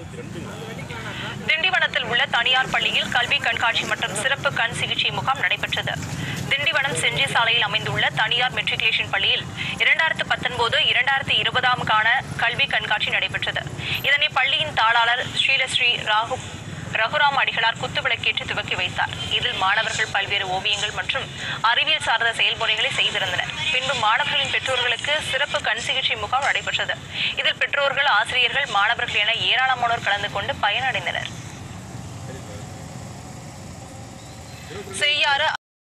திண்டிவனத்தில் உள்ள தனியார் பள்ளியில் கல்வி கண்காட்சி மற்றும் சிறப்பு கண் சிகிச்சை முகாம் நடைபெற்றது திண்டிவனம் செஞ்சி சாலையில் அமைந்துள்ள தனியார் மெட்ரிகுலேஷன் பள்ளியில் இரண்டாயிரத்து பத்தொன்பது இரண்டாயிரத்து இருபதாம் கான கல்வி கண்காட்சி நடைபெற்றது இதனை பள்ளியின் தாளாளர் ஸ்ரீலஸ்ரீ ராகு ரகுராம் அடிகளார் குத்துவிளக்கேற்றி துவக்கி வைத்தார் இதில் மாணவர்கள் பல்வேறு ஓவியங்கள் மற்றும் அறிவியல் சார்ந்த செயல்முறைகளை செய்திருந்தனர் பின்பு மாணவர்களின் பெற்றோர்களுக்கு சிறப்பு கண் சிகிச்சை முகாம் நடைபெற்றது இதில் பெற்றோர்கள் ஆசிரியர்கள் மாணவர்கள் என ஏராளமானோர் கலந்து கொண்டு பயனடைந்தனர் செய்யாறு